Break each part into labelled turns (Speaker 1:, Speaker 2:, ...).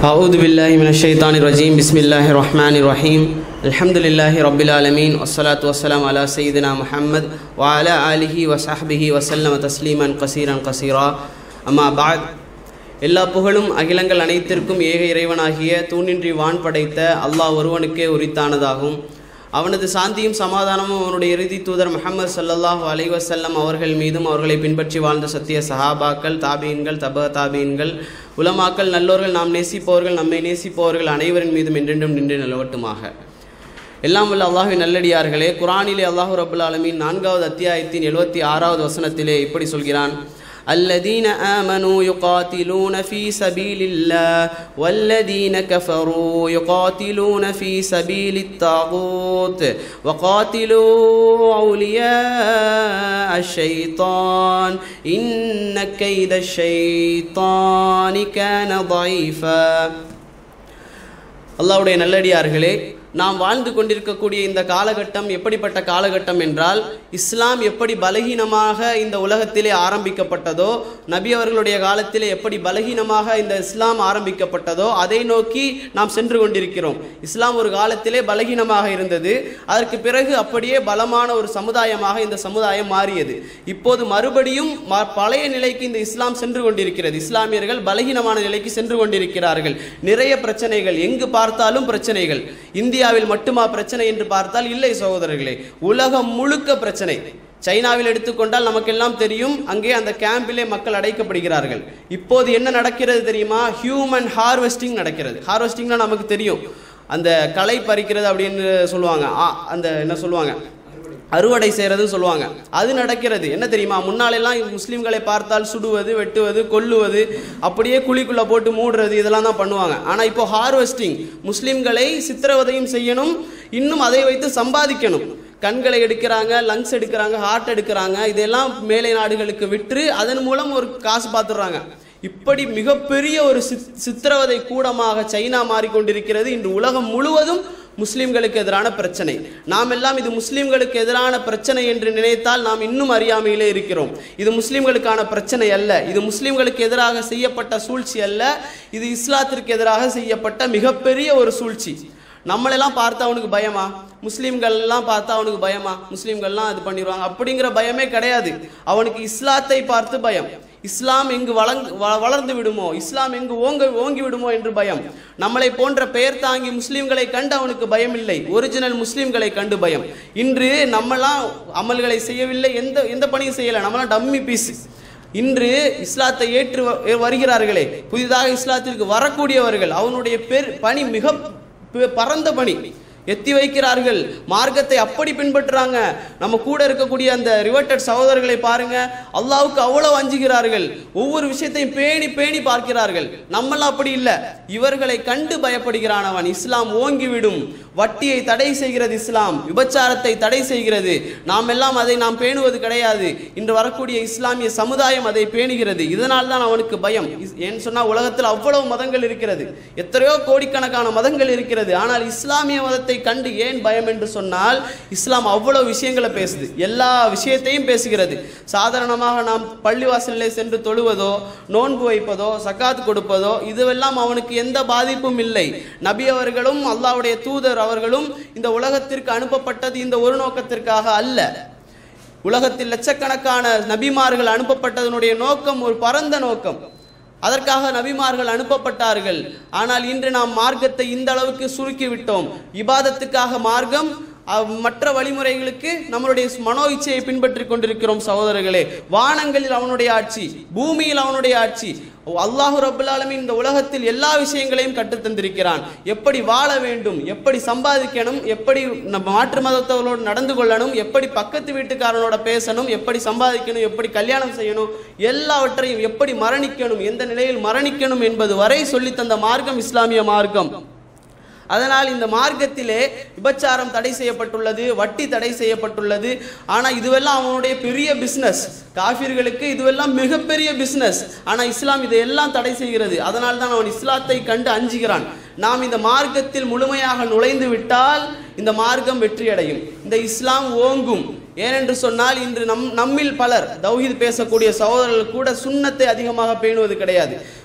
Speaker 1: أعوذ بالله من الشيطان الرجيم بسم الله الرحمن الرحيم الحمد لله رب العالمين والصلاة والسلام على سيدنا محمد وعلى آله وصحبه وسلم تسليما قصيرا قصيرا أما بعد எல்லா புகழும் அகிலங்கள் அனைத்திற்கும் ஏக இறைவனாகிய தூணின்றி வான் படைத்த அல்லாஹ் ஒருவனுக்கே உரித்தானதாகும் அவனது சாந்தியும் சமாதானமும் அவனுடைய இறுதி தூதர் முஹம்மது ஸல்லல்லாஹு அலைஹி வஸல்லம் அவர்கள் மீதும் அவர்களை பின்பற்றி வாழ்ந்த சத்திய சஹாபாக்கள் தாபீன்கள் தப தாபீன்கள் உலமாக்கள் நல்லோர்கள் நாம் நேசிப்பவர்கள் நம்மை நேசிப்பவர்கள் அனைவரின் மீதும் என்றென்றும் நின்று நிலவட்டுமாக எல்லாம் வல்ல அல்லாஹ்வின் நல்லடியார்களே குரானிலே அல்லாஹு ரபுல் ஆலமீன் நான்காவது அத்தியாயத்தின் எழுபத்தி ஆறாவது வசனத்திலே இப்படி சொல்கிறான் الذين آمنوا يقاتلون في سبيل الله والذين كفروا يقاتلون في سبيل الطاغوت وقاتلوا أولياء الشيطان إن كيد الشيطان كان ضعيفا அல்லாவுடைய நல்லடியார்களே நாம் வாழ்ந்து கொண்டிருக்கக்கூடிய இந்த காலகட்டம் எப்படிப்பட்ட காலகட்டம் என்றால் இஸ்லாம் எப்படி பலகீனமாக இந்த உலகத்திலே ஆரம்பிக்கப்பட்டதோ நபி அவர்களுடைய காலத்திலே எப்படி பலகீனமாக இந்த இஸ்லாம் ஆரம்பிக்கப்பட்டதோ அதை நோக்கி நாம் சென்று கொண்டிருக்கிறோம் இஸ்லாம் ஒரு காலத்திலே பலகீனமாக இருந்தது அதற்கு பிறகு அப்படியே பலமான ஒரு சமுதாயமாக இந்த சமுதாயம் மாறியது இப்போது மறுபடியும் ம- பழைய நிலைக்கு இந்த இஸ்லாம் சென்று கொண்டிருக்கிறது இஸ்லாமியர்கள் பலகீனமான நிலைக்கு சென்று கொண்டிருக்கிறார்கள் நிறைய பிரச்சனைகள் எங்கு பார்த்தாலும் பிரச்சனைகள் இந்தியாவில் மட்டுமா பிரச்சனை என்று பார்த்தால் இல்லை சகோதரர்களே உலகம் முழுக்க பிரச்சனை சைனாவில் எடுத்துக்கொண்டால் நமக்கெல்லாம் தெரியும் அங்கே அந்த கேம்பிலே மக்கள் அடைக்கப்படுகிறார்கள் இப்போது என்ன நடக்கிறது தெரியுமா ஹியூமன் ஹார்வெஸ்டிங் நடக்கிறது ஹார்வெஸ்டிங்னா நமக்கு தெரியும் அந்த களை பறிக்கிறது அப்படின்னு சொல்லுவாங்க ஆ, அந்த என்ன சொல்லுவாங்க அறுவடை செய்கிறதுன்னு சொல்லுவாங்க அது நடக்கிறது என்ன தெரியுமா முன்னாலெல்லாம் முஸ்லீம்களை பார்த்தால் சுடுவது வெட்டுவது கொல்லுவது அப்படியே குழிக்குள்ளே போட்டு மூடுறது இதெல்லாம் தான் பண்ணுவாங்க ஆனால் இப்போ ஹார்வெஸ்டிங் முஸ்லீம்களை சித்திரவதையும் செய்யணும் இன்னும் அதை வைத்து சம்பாதிக்கணும் கண்களை எடுக்கிறாங்க லங்ஸ் எடுக்கிறாங்க ஹார்ட் எடுக்கிறாங்க இதெல்லாம் மேலை நாடுகளுக்கு விற்று அதன் மூலம் ஒரு காசு பார்த்துடுறாங்க இப்படி மிகப்பெரிய ஒரு சித் சித்திரவதை கூடமாக சைனா மாறிக்கொண்டிருக்கிறது இன்று உலகம் முழுவதும் முஸ்லிம்களுக்கு எதிரான பிரச்சனை நாம் எல்லாம் இது முஸ்லிம்களுக்கு எதிரான பிரச்சனை என்று நினைத்தால் நாம் இன்னும் அறியாமையிலே இருக்கிறோம் இது முஸ்லிம்களுக்கான பிரச்சனை அல்ல இது முஸ்லிம்களுக்கு எதிராக செய்யப்பட்ட சூழ்ச்சி அல்ல இது இஸ்லாத்திற்கு எதிராக செய்யப்பட்ட மிகப்பெரிய ஒரு சூழ்ச்சி நம்மளெல்லாம் பார்த்தா அவனுக்கு பயமா முஸ்லீம்கள் எல்லாம் பார்த்தா அவனுக்கு பயமா முஸ்லீம்கள்லாம் இது பண்ணிடுவாங்க அப்படிங்கிற பயமே கிடையாது அவனுக்கு இஸ்லாத்தை பார்த்து பயம் இஸ்லாம் எங்கு வளர்ந்து வ- வளர்ந்து விடுமோ இஸ்லாம் எங்கு ஓங்க ஓங்கி விடுமோ என்று பயம் நம்மளை போன்ற பெயர் தாங்கி முஸ்லீம்களை கண்டு அவனுக்கு பயம் இல்லை ஒரிஜினல் முஸ்லீம்களை கண்டு பயம் இன்று நம்மலாம் அமல்களை செய்யவில்லை எந்த எந்த பணியும் செய்யலை நம்மளாம் டம்மி பீஸ் இன்று இஸ்லாத்தை ஏற்று வ- வருகிறார்களே புதிதாக இஸ்லாத்திற்கு வரக்கூடியவர்கள் அவனுடைய பேர் பணி மிக ப- பரந்த பணி எத்தி வைக்கிறார்கள் மார்க்கத்தை அப்படி பின்பற்றுறாங்க நம்ம கூட இருக்கக்கூடிய அந்த ரிவர்டட் சகோதரர்களை பாருங்க அல்லாவுக்கு அவ்வளவு அஞ்சுகிறார்கள் ஒவ்வொரு விஷயத்தையும் பேணி பேணி பார்க்கிறார்கள் நம்மளாம் அப்படி இல்லை இவர்களை கண்டு பயப்படுகிறான் அவன் இஸ்லாம் ஓங்கிவிடும் வட்டியை தடை செய்கிறது இஸ்லாம் விபச்சாரத்தை தடை செய்கிறது நாம் எல்லாம் அதை நாம் பேணுவது கிடையாது இன்று வரக்கூடிய இஸ்லாமிய சமுதாயம் அதை பேணுகிறது இதனால் தான் அவனுக்கு பயம் இஸ்- ஏன்னு சொன்னால் உலகத்தில் அவ்வளவு மதங்கள் இருக்கிறது எத்தனையோ கோடிக்கணக்கான மதங்கள் இருக்கிறது ஆனால் இஸ்லாமிய மதத்தை கண்டு ஏன் பயம் என்று சொன்னால் இஸ்லாம் அவ்வளவு விஷயங்களை பேசுது எல்லா விஷயத்தையும் பேசுகிறது சாதாரணமாக நாம் பள்ளிவாசலிலே சென்று தொழுவதோ நோன்பு வைப்பதோ சக்காத் கொடுப்பதோ இதுவெல்லாம் அவனுக்கு எந்த பாதிப்பும் இல்லை நபி அவர்களும் அல்லாஹ்வுடைய தூதர் அவர்களும் இந்த உலகத்திற்கு அனுப்பப்பட்டது இந்த ஒரு நோக்கத்திற்காக அல்ல உலகத்தில் லட்சக்கணக்கான நபிமார்கள் அனுப்பப்பட்டதனுடைய நோக்கம் ஒரு பரந்த நோக்கம் அதற்காக நபிமார்கள் அனுப்பப்பட்டார்கள் ஆனால் இன்று நாம் மார்க்கத்தை இந்த அளவுக்கு சுருக்கி விட்டோம் இபாதத்துக்காக மார்க்கம் அஹ், மற்ற வழிமுறைகளுக்கு நம்மளுடைய மனோ இச்சையை பின்பற்றி கொண்டிருக்கிறோம் சகோதரர்களே வானங்களில் அவனுடைய ஆட்சி பூமியில் அவனுடைய ஆட்சி அல்லாஹு ரபுல் ஆலமீன் இந்த உலகத்தில் எல்லா விஷயங்களையும் கற்றுத் தந்திருக்கிறான் எப்படி வாழ வேண்டும் எப்படி சம்பாதிக்கணும் எப்படி நம்ம மாற்று மதத்தவர்களோடு நடந்து கொள்ளணும் எப்படி பக்கத்து வீட்டுக்காரனோட பேசணும் எப்படி சம்பாதிக்கணும் எப்படி கல்யாணம் செய்யணும் எல்லாவற்றையும் எப்படி மரணிக்கணும் எந்த நிலையில் மரணிக்கணும் என்பது வரை சொல்லித் தந்த மார்க்கம் இஸ்லாமிய மார்க்கம் அதனால் இந்த மார்க்கத்திலே விபச்சாரம் தடை செய்யப்பட்டுள்ளது வட்டி தடை செய்யப்பட்டுள்ளது ஆனால் இதுவெல்லாம் அவனுடைய பெரிய பிஸ்னஸ் காஃபிர்களுக்கு இதுவெல்லாம் மிகப்பெரிய பிஸ்னஸ் ஆனால் இஸ்லாம் இதையெல்லாம் தடை செய்கிறது அதனால் தான் அவன் இஸ்லாத்தை கண்டு அஞ்சுகிறான் நாம் இந்த மார்க்கத்தில் முழுமையாக நுழைந்து விட்டால் இந்த மார்க்கம் வெற்றியடையும் இந்த இஸ்லாம் ஓங்கும் ஏனென்று சொன்னால் இன்று நம் நம்மில் பலர் தௌஹீத் பேசக்கூடிய சகோதரர்கள் கூட சுன்னத்தை அதிகமாக பேணுவது கிடையாது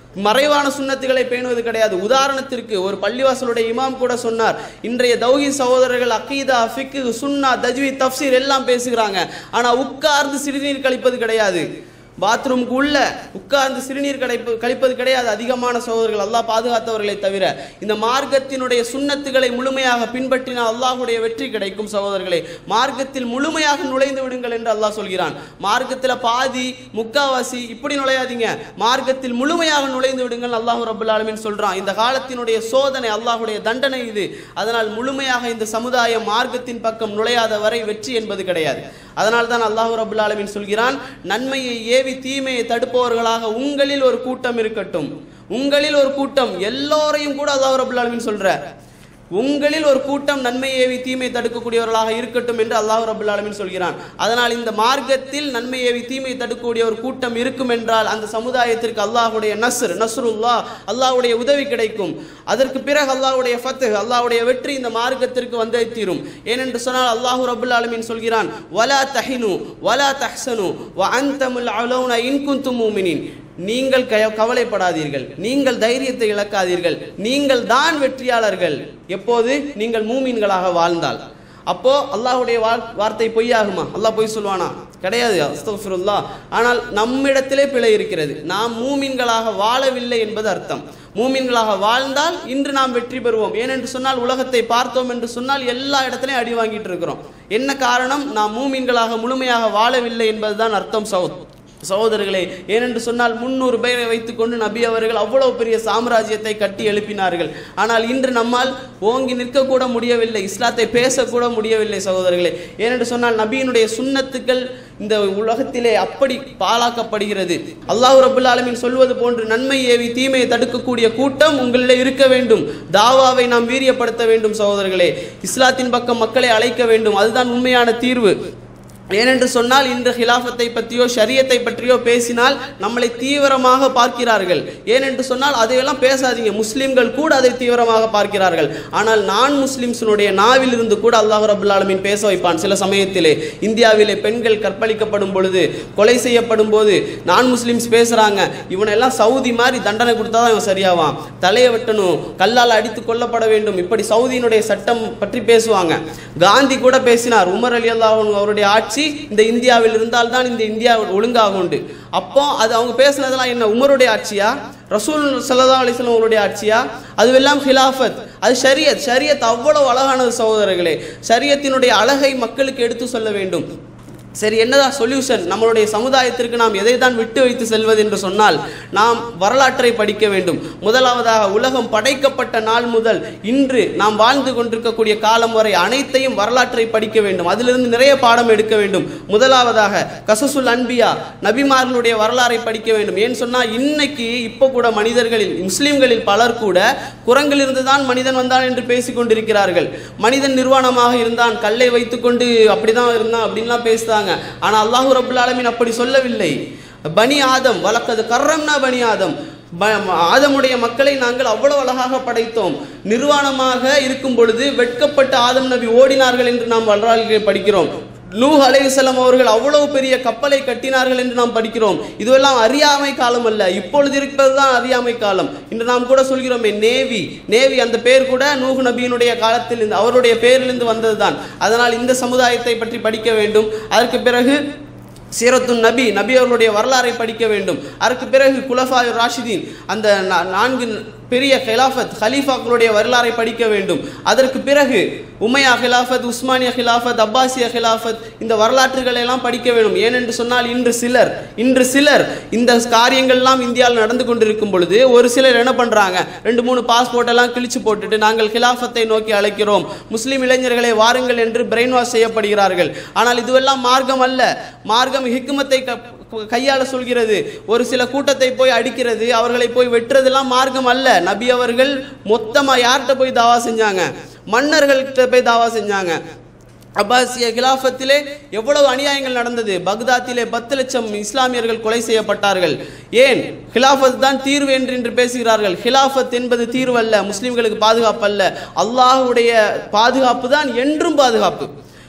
Speaker 1: மறைவான சுன்னத்துகளை பேணுவது கிடையாது உதாரணத்திற்கு ஒரு பள்ளிவாசலுடைய இமாம் கூட சொன்னார் இன்றைய தௌஹி சகோதரர்கள் அக்கீதா ஃபிக்கு சுன்னா தஜ்வி தப்சீர் எல்லாம் பேசுகிறாங்க ஆனா உட்கார்ந்து சிறுநீர் கழிப்பது கிடையாது பாத்ரூமுக்கு உள்ள உட்கார்ந்து சிறுநீர் கழிப்பு கழிப்பது கிடையாது அதிகமான சகோதரர்கள் அல்லாஹ் பாதுகாத்தவர்களை தவிர இந்த மார்க்கத்தினுடைய சுன்னத்துகளை முழுமையாக பின்பற்றினால் அல்லாஹ்வுடைய வெற்றி கிடைக்கும் சகோதரர்களே மார்க்கத்தில் முழுமையாக நுழைந்து விடுங்கள் என்று அல்லாஹ் சொல்கிறான் மார்க்கத்தில் பாதி முக்காவாசி இப்படி நுழையாதீங்க மார்க்கத்தில் முழுமையாக நுழைந்து விடுங்கள் அல்லாஹ் ரபுல் ஆலமீன் சொல்றான் இந்த காலத்தினுடைய சோதனை அல்லாஹ்வுடைய தண்டனை இது அதனால் முழுமையாக இந்த சமுதாயம் மார்க்கத்தின் பக்கம் நுழையாத வரை வெற்றி என்பது கிடையாது அதனால் தான் அல்லாஹ் ரபுல் ஆலமீன் சொல்கிறான் நன்மையை ஏவி தீமையை தடுப்பவர்களாக உங்களில் ஒரு கூட்டம் இருக்கட்டும் உங்களில் ஒரு கூட்டம் எல்லோரையும் கூட அல்லாஹ் ரபுல் ஆலமீன் சொல்ற உங்களில் ஒரு கூட்டம் நன்மை ஏவி தீமை தடுக்கக்கூடியவர்களாக இருக்கட்டும் என்று அல்லாஹ் ரபுல் ஆலமீன் சொல்கிறான் அதனால் இந்த மார்க்கத்தில் நன்மை ஏவி தீமை தடுக்கக்கூடிய ஒரு கூட்டம் இருக்கும் என்றால் அந்த சமுதாயத்திற்கு அல்லாஹ்வுடைய நஸ்ர் நஸ்ருல்லா அல்லாஹ்வுடைய உதவி கிடைக்கும் அதற்கு பிறகு அல்லாஹ்வுடைய ஃபத்து அல்லாஹ்வுடைய வெற்றி இந்த மார்க்கத்திற்கு வந்தே தீரும் ஏனென்று சொன்னால் அல்லாஹ் ரபுல் ஆலமீன் சொல்கிறான் வலா தஹினு வலா தஹ்சனு வ அந்தமுல் அலௌன இன் குந்தும் மூமினின் நீங்கள் க- கவலைப்படாதீர்கள் நீங்கள் தைரியத்தை இழக்காதீர்கள் நீங்கள் தான் வெற்றியாளர்கள் எப்போது நீங்கள் மூமீன்களாக வாழ்ந்தால் அப்போ அல்லாஹ்வுடைய வார்- வார்த்தை பொய்யாகுமா அல்லாஹ் பொய் சொல்வானா கிடையாது அஸ்தக்ஃபிருல்லாஹ் ஆனால் நம்மிடத்திலே பிழை இருக்கிறது நாம் மூமின்களாக வாழவில்லை என்பது அர்த்தம் மூமின்களாக வாழ்ந்தால் இன்று நாம் வெற்றி பெறுவோம் ஏனென்று சொன்னால் உலகத்தை பார்த்தோம் என்று சொன்னால் எல்லா இடத்துலையும் அடி வாங்கிட்டு இருக்கிறோம் என்ன காரணம் நாம் மூமின்களாக முழுமையாக வாழவில்லை என்பதுதான் அர்த்தம் சவுத் சகோதரர்களே ஏனென்று சொன்னால் முன்னூறு பேரை வைத்துக்கொண்டு நபி அவர்கள் அவ்வளவு பெரிய சாம்ராஜ்யத்தை கட்டி எழுப்பினார்கள் ஆனால் இன்று நம்மால் ஓங்கி நிற்கக்கூட முடியவில்லை இஸ்லாத்தை பேசக்கூட முடியவில்லை சகோதரர்களே ஏனென்று சொன்னால் நபியினுடைய சுன்னத்துக்கள் இந்த உலகத்திலே அப்படி பாழாக்கப்படுகிறது அல்லாஹ் ரபுல் ஆலமீன் சொல்வது போன்று நன்மை ஏவி தீமையை தடுக்கக்கூடிய கூட்டம் உங்களிலே இருக்க வேண்டும் தாவாவை நாம் வீரியப்படுத்த வேண்டும் சகோதரர்களே இஸ்லாத்தின் பக்கம் மக்களை அழைக்க வேண்டும் அதுதான் உண்மையான தீர்வு ஏனென்று சொன்னால் இந்த ஹிலாஃபத்தை பற்றியோ ஷரியத்தை பற்றியோ பேசினால் நம்மளை தீவிரமாக பார்க்கிறார்கள் ஏனென்று சொன்னால் அதையெல்லாம் பேசாதீங்க முஸ்லிம்கள் கூட அதை தீவிரமாக பார்க்கிறார்கள் ஆனால் நான் முஸ்லிம்ஸினுடைய நாவில் இருந்து கூட அல்லாஹ் ரபுல் ஆலமீன் பேச வைப்பான் சில சமயத்திலே இந்தியாவிலே பெண்கள் கற்பழிக்கப்படும் பொழுது கொலை செய்யப்படும் போது நான் முஸ்லிம்ஸ் பேசுறாங்க இவனெல்லாம் சவுதி மாதிரி தண்டனை கொடுத்தா தான் இவன் சரியாவான் தலையை வெட்டணும் கல்லால் அடித்து கொல்லப்பட வேண்டும் இப்படி சவுதியினுடைய சட்டம் பற்றி பேசுவாங்க காந்தி கூட பேசினார் உமர் அலி அல்லாஹ் அவருடைய ஆட்சி இந்த இந்தியாவில் இருந்தால்தான் இந்த இந்தியா ஒழுங்காக உண்டு அப்போ அது அவங்க பேசுனதெல்லாம் என்ன உமருடைய ஆட்சியா ரசூல் சல்லா அலிஸ்லாம் அவருடைய ஆட்சியா அதுவெல்லாம் ஹிலாஃபத் அது ஷரியத் ஷரியத் அவ்வளவு அழகானது சகோதரர்களே ஷரியத்தினுடைய அழகை மக்களுக்கு எடுத்து சொல்ல வேண்டும் சரி என்னதான் சொல்யூஷன் நம்மளுடைய சமுதாயத்திற்கு நாம் எதை தான் விட்டு வைத்து செல்வது என்று சொன்னால் நாம் வரலாற்றை படிக்க வேண்டும் முதலாவதாக உலகம் படைக்கப்பட்ட நாள் முதல் இன்று நாம் வாழ்ந்து கொண்டிருக்கக்கூடிய காலம் வரை அனைத்தையும் வரலாற்றை படிக்க வேண்டும் அதிலிருந்து நிறைய பாடம் எடுக்க வேண்டும் முதலாவதாக கசசுல் அன்பியா நபிமார்களுடைய வரலாறை படிக்க வேண்டும் ஏன்னு சொன்னால் இன்னைக்கு இப்போ கூட மனிதர்களில் முஸ்லிம்களில் பலர் கூட குரங்கிலிருந்து தான் மனிதன் வந்தான் என்று பேசிக் கொண்டிருக்கிறார்கள் மனிதன் நிர்வாணமாக இருந்தான் கல்லை வைத்துக்கொண்டு அப்படிதான் இருந்தான் அப்படின்லாம் பேசுறாங்க ஆனா அல்லாஹு ரபுல் ஆலமீன் அப்படி சொல்லவில்லை பனி ஆதம் வழக்கது கர்ரம்னா பனி ஆதம் ப- ஆதமுடைய மக்களை நாங்கள் அவ்வளவு அழகாக படைத்தோம் நிர்வாணமாக இருக்கும் பொழுது வெட்கப்பட்ட ஆதம் நபி ஓடினார்கள் என்று நாம் வரலாறுகளை படிக்கிறோம் நூஹ் அலைஹிஸ்ஸலாம் அவர்கள் அவ்வளவு பெரிய கப்பலை கட்டினார்கள் என்று நாம் படிக்கிறோம் இதுவெல்லாம் அறியாமை காலம் அல்ல இப்பொழுது இருப்பதுதான் அறியாமை காலம் இன்று நாம் கூட சொல்கிறோமே நேவி நேவி அந்த பேர் கூட நூஹ் நபியினுடைய காலத்தில் இருந்து அவருடைய பேரிலிருந்து வந்ததுதான் அதனால் இந்த சமுதாயத்தை பற்றி படிக்க வேண்டும் அதற்கு பிறகு சீரத்துன் நபி நபி அவர்களுடைய வரலாறை படிக்க வேண்டும் அதற்கு பிறகு குலஃபா ராஷிதீன் அந்த நா- நான்கு பெரிய ஹிலாஃபத் ஹலீஃபாக்களுடைய வரலாறை படிக்க வேண்டும் அதற்கு பிறகு உமையா ஹிலாஃபத் உஸ்மானியா ஹிலாஃபத் அப்பாசியா ஹிலாஃபத் இந்த வரலாற்றுகளை எல்லாம் படிக்க வேண்டும் ஏனென்று சொன்னால் இன்று சிலர் இன்று சிலர் இந்த காரியங்கள்லாம் இந்தியாவில் நடந்து கொண்டிருக்கும் பொழுது ஒரு சிலர் என்ன பண்றாங்க ரெண்டு மூணு பாஸ்போர்ட் எல்லாம் கிழிச்சு போட்டுட்டு நாங்கள் ஹிலாஃபத்தை நோக்கி அழைக்கிறோம் முஸ்லிம் இளைஞர்களை வாருங்கள் என்று பிரெயின் வாஷ் செய்யப்படுகிறார்கள் ஆனால் இதுவெல்லாம் மார்க்கம் அல்ல மார்க்கம் ஹிக்மத்தை க- கையாள சொல்கிறது ஒரு சில கூட்டத்தை போய் அடிக்கிறது அவர்களை போய் வெட்டுறதெல்லாம் மார்க்கம் அல்ல நபி அவர்கள் மொத்தமா யார்கிட்ட போய் தாவா செஞ்சாங்க மன்னர்கள்கிட்ட போய் தாவா செஞ்சாங்க அப்பாசிய கிலாஃபத்திலே எவ்வளவு அநியாயங்கள் நடந்தது பக்தாத்திலே பத்து லட்சம் இஸ்லாமியர்கள் கொலை செய்யப்பட்டார்கள் ஏன் ஹிலாஃபத் தான் தீர்வு என்று இன்று பேசுகிறார்கள் ஹிலாஃபத் என்பது தீர்வு அல்ல முஸ்லிம்களுக்கு பாதுகாப்பு அல்ல அல்லாஹ்வுடைய பாதுகாப்பு தான் என்றும் பாதுகாப்பு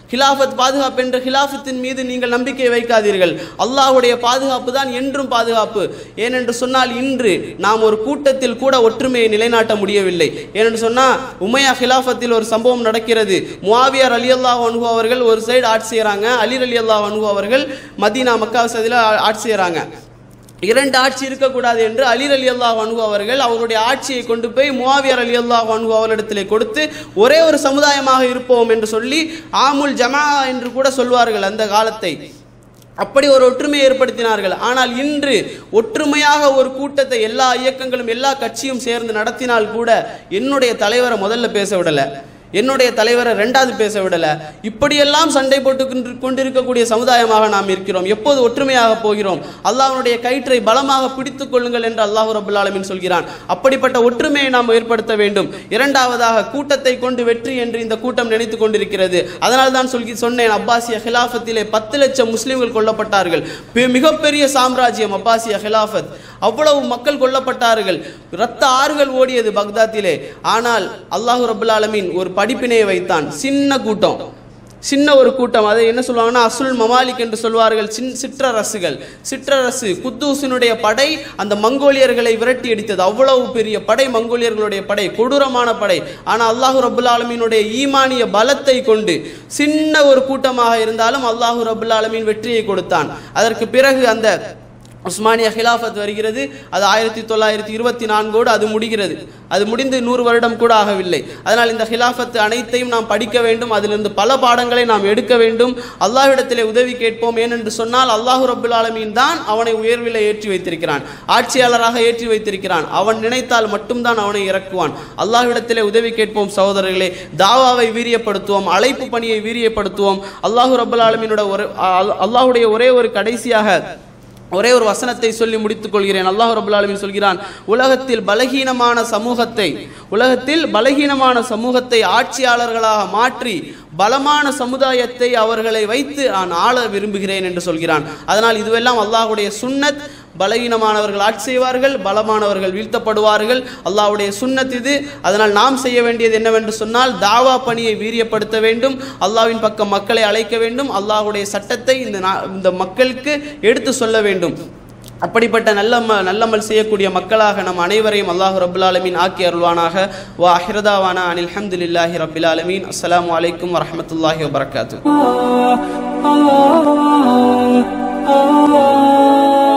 Speaker 1: ஹிலாஃபத் பாதுகாப்பு என்ற ஹிலாஃபத்தின் மீது நீங்கள் நம்பிக்கை வைக்காதீர்கள் அல்லாஹ்வுடைய பாதுகாப்பு தான் என்றும் பாதுகாப்பு ஏனென்று சொன்னால் இன்று நாம் ஒரு கூட்டத்தில் கூட ஒற்றுமையை நிலைநாட்ட முடியவில்லை ஏனென்று சொன்னால் உமையா ஹிலாஃபத்தில் ஒரு சம்பவம் நடக்கிறது முவாவியார் அலி அல்லாஹ் அனுகு அவர்கள் ஒரு சைடு ஆட்சி செய்கிறாங்க அலிர் அலி அல்லாஹ் அனுகு அவர்கள் மதீனா மக்கா சதியில் ஆட்சி செய்கிறாங்க இரண்டு ஆட்சி இருக்கக்கூடாது என்று அலிர் அலி அல்லாஹ் அனுகு அவர்கள் அவருடைய ஆட்சியை கொண்டு போய் முவாவியர் அலி அல்லாஹ் அனுகு அவர்களிடத்திலே கொடுத்து ஒரே ஒரு சமுதாயமாக இருப்போம் என்று சொல்லி ஆமுல் ஜமா என்று கூட சொல்வார்கள் அந்த காலத்தை அப்படி ஒரு ஒற்றுமையை ஏற்படுத்தினார்கள் ஆனால் இன்று ஒற்றுமையாக ஒரு கூட்டத்தை எல்லா இயக்கங்களும் எல்லா கட்சியும் சேர்ந்து நடத்தினால் கூட என்னுடைய தலைவரை முதல்ல பேச விடலை என்னுடைய தலைவரை ரெண்டாவது பேச விடல இப்படியெல்லாம் சண்டை போட்டு கொண்டு- கொண்டிருக்கக்கூடிய சமுதாயமாக நாம் இருக்கிறோம் எப்போது ஒற்றுமையாக போகிறோம் அல்லாஹ்வுடைய கயிற்றை பலமாக பிடித்துக் கொள்ளுங்கள் என்று அல்லாஹ் ரபுல் ஆலமீன் சொல்கிறான் அப்படிப்பட்ட ஒற்றுமையை நாம் ஏற்படுத்த வேண்டும் இரண்டாவதாக கூட்டத்தை கொண்டு வெற்றி என்று இந்த கூட்டம் நினைத்துக் கொண்டிருக்கிறது அதனால் தான் சொல்லி சொன்னேன் அப்பாசிய ஹிலாஃபத்திலே பத்து லட்சம் முஸ்லிம்கள் கொல்லப்பட்டார்கள் பெ- மிகப்பெரிய சாம்ராஜ்யம் அப்பாசிய ஹிலாஃபத் அவ்வளவு மக்கள் கொல்லப்பட்டார்கள் இரத்த ஆறுகள் ஓடியது பக்தாத்திலே ஆனால் அல்லாஹ் ரபுல் ஆலமீன் ஒரு படிப்பினையை வைத்தான் சின்ன கூட்டம் சின்ன ஒரு கூட்டம் அதை என்ன சொல்லுவாங்கன்னா அசுல் மமாலிக் என்று சொல்வார்கள் சின் சிற்றரசுகள் சிற்றரசு குத்தூசினுடைய படை அந்த மங்கோலியர்களை விரட்டி அடித்தது அவ்வளவு பெரிய படை மங்கோலியர்களுடைய படை கொடூரமான படை ஆனால் அல்லாஹு ரபுல் ஆலமீனுடைய ஈமானிய பலத்தை கொண்டு சின்ன ஒரு கூட்டமாக இருந்தாலும் அல்லாஹு ரபுல் ஆலமீன் வெற்றியை கொடுத்தான் அதற்கு பிறகு அந்த உஸ்மானிய ஹிலாஃபத் வருகிறது அது ஆயிரத்தி தொள்ளாயிரத்தி இருபத்தி நான்கோடு அது முடிகிறது அது முடிந்து நூறு வருடம் கூட ஆகவில்லை அதனால் இந்த ஹிலாஃபத் அனைத்தையும் நாம் படிக்க வேண்டும் அதிலிருந்து பல பாடங்களை நாம் எடுக்க வேண்டும் அல்லாஹ்விடத்திலே உதவி கேட்போம் ஏனென்று சொன்னால் அல்லாஹு ரபுல் ஆலமீன் தான் அவனை உயர்வில ஏற்றி வைத்திருக்கிறான் ஆட்சியாளராக ஏற்றி வைத்திருக்கிறான் அவன் நினைத்தால் மட்டும்தான் அவனை இறக்குவான் அல்லாஹ்விடத்திலே உதவி கேட்போம் சகோதரர்களே தாவாவை வீரியப்படுத்துவோம் அழைப்பு பணியை வீரியப்படுத்துவோம் அல்லாஹு ரபுல் ஆலமீனோட ஒரு அ- அல்லாஹ்வுடைய ஒரே ஒரு கடைசியாக ஒரே ஒரு வசனத்தை சொல்லி முடித்துக் கொள்கிறேன் அல்லாஹ் ரபுல் ஆலமீன் சொல்கிறான் உலகத்தில் பலகீனமான சமூகத்தை உலகத்தில் பலகீனமான சமூகத்தை ஆட்சியாளர்களாக மாற்றி பலமான சமுதாயத்தை அவர்களை வைத்து நான் ஆள விரும்புகிறேன் என்று சொல்கிறான் அதனால் இதுவெல்லாம் அல்லாஹ்வுடைய சுன்னத் பலகீனமானவர்கள் ஆட்சி செய்வார்கள் பலமானவர்கள் வீழ்த்தப்படுவார்கள் அல்லாஹ்வுடைய சுன்னத் இது அதனால் நாம் செய்ய வேண்டியது என்னவென்று சொன்னால் தாவா பணியை வீரியப்படுத்த வேண்டும் அல்லாஹ்வின் பக்கம் மக்களை அழைக்க வேண்டும் அல்லாஹ்வுடைய சட்டத்தை இந்த நா- இந்த மக்களுக்கு எடுத்து சொல்ல வேண்டும் அப்படிப்பட்ட நல்ல ம- நல்லமல் செய்யக்கூடிய மக்களாக நம் அனைவரையும் அல்லாஹ் ரபுல் ஆலமீன் ஆக்கி அருள்வானாக வா அஹ்ரதாவானா அனில் ஹம்துலில்லாஹி ரபில் ஆலமீன் அஸ்ஸலாமு அலைக்கும் வரஹ்மத்துல்லாஹி வபரகாத்து
Speaker 2: ah, ah, ah, ah.